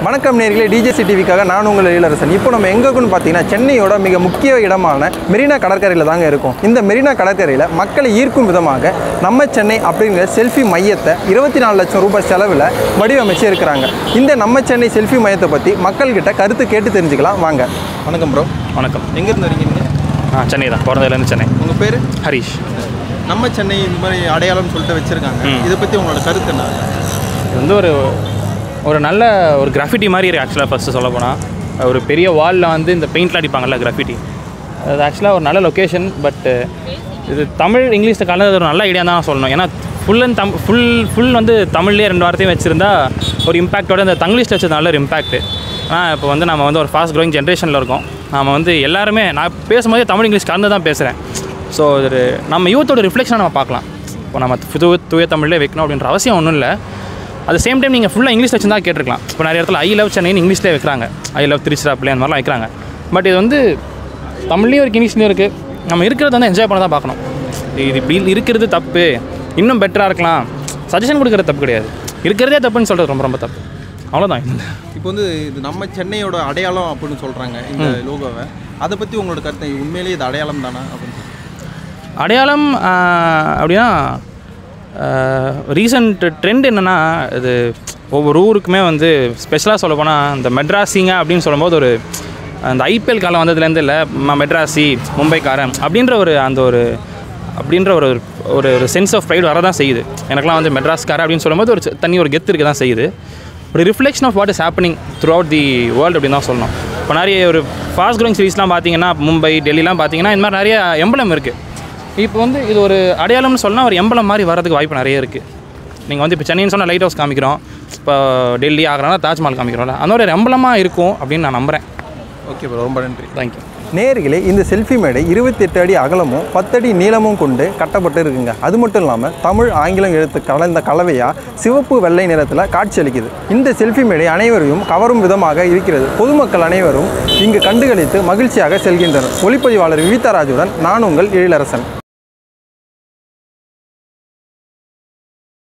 வணக்கம் நேர்களே டிஜேசி டிவிக்காக நான் உங்கள் இளரசன் இப்போ நம்ம எங்கே இருக்குன்னு பார்த்தீங்கன்னா சென்னையோட மிக முக்கிய இடமான மெரினா கடற்கரையில் தாங்க இருக்கோம் இந்த மெரினா கடற்கரையில் மக்களை ஈர்க்கும் விதமாக நம்ம சென்னை அப்படிங்கிற செல்ஃபி மையத்தை இருபத்தி நாலு லட்சம் ரூபாய் செலவில் வடிவமைச்சு இருக்கிறாங்க இந்த நம்ம சென்னை செல்ஃபி மையத்தை பற்றி மக்கள்கிட்ட கருத்து கேட்டு தெரிஞ்சுக்கலாம் வாங்க வணக்கம் ப்ரோ வணக்கம் எங்கேருந்து வரீங்க ஆ சென்னை தான் பிறந்ததுலேருந்து சென்னை உங்கள் பேர் ஹரிஷ் நம்ம சென்னை இந்த மாதிரி அடையாளம்னு சொல்லிட்டு வச்சுருக்காங்க ம். இதை பற்றி உங்களோட கருத்து என்ன இது வந்து ஒரு ஒரு நல்ல ஒரு கிராஃபிட்டி மாதிரி இருக்குது ஆக்சுவலாக ஃபஸ்ட்டு சொல்ல போனால் ஒரு பெரிய வாலில் வந்து இந்த பெயிண்ட்லாம் அடிப்பாங்கல்ல கிராஃபிட்டி அது ஆக்சுவலாக ஒரு நல்ல லொக்கேஷன் பட் இது தமிழ் இங்கிலீஷில் கலந்து ஒரு நல்ல ஐடியா தான் சொல்லணும் ஏன்னா ஃபுல் அண்ட் தம் ஃபுல் ஃபுல் வந்து தமிழ்லேயே ரெண்டு வார்த்தையும் வச்சுருந்தா ஒரு இம்பாக்டோட இந்த தங்கிலீஷில் வச்சது நல்ல ஒரு இம்பாக்ட் ஆனால் இப்போ வந்து நம்ம வந்து ஒரு ஃபாஸ்ட் க்ரோயிங் ஜென்ரேஷனில் இருக்கோம் நம்ம வந்து எல்லாருமே நான் பேசும்போதே தமிழ் இங்கிலீஷ் கலந்து தான் பேசுகிறேன் ஸோ ஒரு நம்ம யூத்தோட ரிஃப்ளெக்ஷனை நம்ம பார்க்கலாம் இப்போ நம்ம புது தூய தமிழ்லேயே வைக்கணும் அப்படின்ற அவசியம் ஒன்றும் இல்லை at the சேம் டைம் நீங்கள் ஃபுல்லாக இங்கிலீஷ் வச்சு தான் கேட்டிருக்கலாம் இப்போ நிறைய இடத்துல ஐ லவ் சென்னைன்னு இங்கிலீஷ்லேயே வைக்கிறாங்க ஐ லவ் திருச்சிராப்பள்ளி அந்த மாதிரிலாம் வைக்கிறாங்க பட் இது வந்து தமிழ்லேயும் இருக்குது இங்கிலீஷ்லேயும் இருக்குது நம்ம இருக்கிறத வந்து என்ஜாய் பண்ண தான் பார்க்கணும் இது இப்படி இருக்கிறது தப்பு இன்னும் பெட்டராக இருக்கலாம் சஜஷன் கொடுக்குறது தப்பு கிடையாது இருக்கிறதே தப்புன்னு சொல்கிறது ரொம்ப ரொம்ப தப்பு அவ்வளோதான் இப்போ வந்து இது நம்ம சென்னையோட அடையாளம் அப்படின்னு சொல்கிறாங்க இந்த லோகோவை அதை பற்றி உங்களோட கருத்து இது உண்மையிலேயே இது அடையாளம் தானா அப்படின்னு சொல்லி. அடையாளம் ஆஹ், அப்படின்னா ரீசன்ட் ட்ரெண்ட் என்னென்னா இது ஒவ்வொரு ஊருக்குமே வந்து ஸ்பெஷலாக சொல்ல போனால் இந்த மெட்ராஸிங்க அப்படின்னு சொல்லும்போது ஒரு அந்த ஐபிஎல் காலம் வந்ததுலேருந்து இல்லை ம- மெட்ராஸி மும்பைக்காரன் அப்படின்ற ஒரு அந்த ஒரு அப்படின்ற ஒரு ஒரு ஒரு சென்ஸ் ஆஃப் ப்ரைடு வரதான் செய்யுது எனக்குலாம் வந்து மெட்ராஸ்கார அப்படின்னு சொல்லும்போது ஒரு சி- தனி ஒரு கெத்து இருக்க தான் செய்யுது ஒரு reflection of what is happening throughout the world அப்படின்னு தான் சொல்லணும் இப்போ நிறைய ஒரு ஃபாஸ்ட் க்ரோயிங் சீரிஸ்லாம் பார்த்தீங்கன்னா மும்பை டெல்லிலாம் பார்த்தீங்கன்னா இந்த மாதிரி நிறைய எம்பளம் இருக்குது இப்போ வந்து இது ஒரு அடையாளம்னு சொன்னால் ஒரு எம்பளம் மாதிரி வரதுக்கு வாய்ப்பு நிறைய இருக்குது நீங்கள் வந்து இப்போ சென்னைன்னு சொன்னால் லைட் ஹவுஸ் காமிக்கிறோம் இப்போ டெல்லி ஆகிறானா தாஜ்மஹால் காமிக்கிறோம்ல அந்த ஒரு எம்பளமாக இருக்கும் அப்படின்னு நான் நம்புகிறேன் ஓகே ப்ரோ ரொம்ப நன்றி தேங்க்யூ நேர்களே இந்த செல்ஃபி மேடை இருபத்தெட்டு அடி அகலமும் பத்தடி நீளமும் கொண்டு கட்டப்பட்டு இருக்குங்க அது மட்டும் இல்லாமல் தமிழ் ஆங்கிலம் எழுத்து கலந்த கலவையாக சிவப்பு வெள்ளை நிறத்தில் காட்சியளிக்குது இந்த செல்ஃபி மேடை அனைவரையும் கவரும் விதமாக இருக்கிறது பொதுமக்கள் அனைவரும் இங்கு கண்டுகளித்து மகிழ்ச்சியாக செல்கின்றனர் ஒளிப்பதிவாளர் விவிதா ராஜுடன் நான் உங்கள் எழிலரசன்